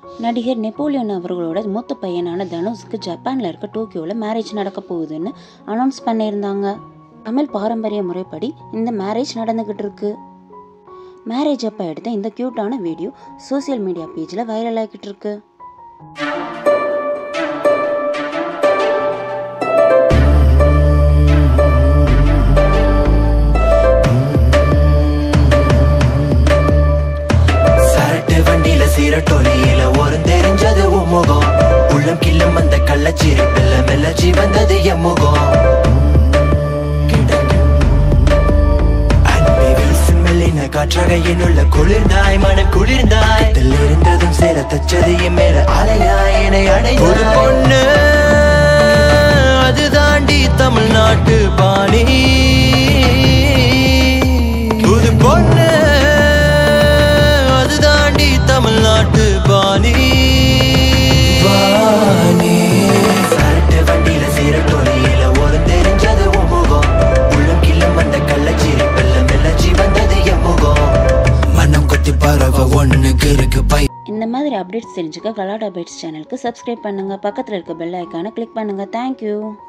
நடிகர் நெப்போலியன் அவர்களோட மூத்த பையனான தனுஷ்க்கு ஜப்பானில் இருக்க டோக்கியோவில் மேரேஜ் நடக்க போகுதுன்னு அனௌன்ஸ் பண்ணியிருந்தாங்க தமிழ் பாரம்பரிய முறைப்படி இந்த மேரேஜ் நடந்துக்கிட்டு இருக்கு மேரேஜ் அப்போ எடுத்த இந்த க்யூட்டான வீடியோ சோஷியல் மீடியா பேஜில் வைரல் ஆகிக்கிட்டு இருக்கு சரட்டு வண்டியில சீரட்டொலியில ஒரு தெரிஞ்சது உன் முகம் உள்ளம் கிள்ளும் அந்த கள்ளச்சிரிப்பில் மெல்லச்சி வந்தது என் முகம் அன்பை வீசும் மெல்லின காற்றாக என்னுள்ள குளிர்ந்தாய் மனம் குளிர்ந்தாய் இதில் இருந்ததும் சேர தச்சது என் மேல அலையாய் என்னை அடை ஒரு பொண்ணு அது தாண்டி தமிழ்நாட்டு பாணி புது பொண்ணு அது தாண்டி தமிழ்நாட்டு பாணி பாணி சரட்டு வண்டியில சீரட்டொலியில ஒரு தெரிஞ்சது உன் முகம் உள்ளம் கிள்ளும் அந்த கள்ளச்சிரிப்பில் மெல்லச்சி வந்தது என் முகம் மனம் கொத்தி பறவை ஒண்ணுக்கு இருக்கு பை இந்த மாதிரி அப்டேட்ஸ் தெரிஞ்சுக்க கலாட் அப்டேட்ஸ் சேனலுக்கு சப்ஸ்கிரைப் பண்ணுங்கள் பக்கத்தில் இருக்க பெல் ஐக்கானை கிளிக் பண்ணுங்கள் தேங்க்யூ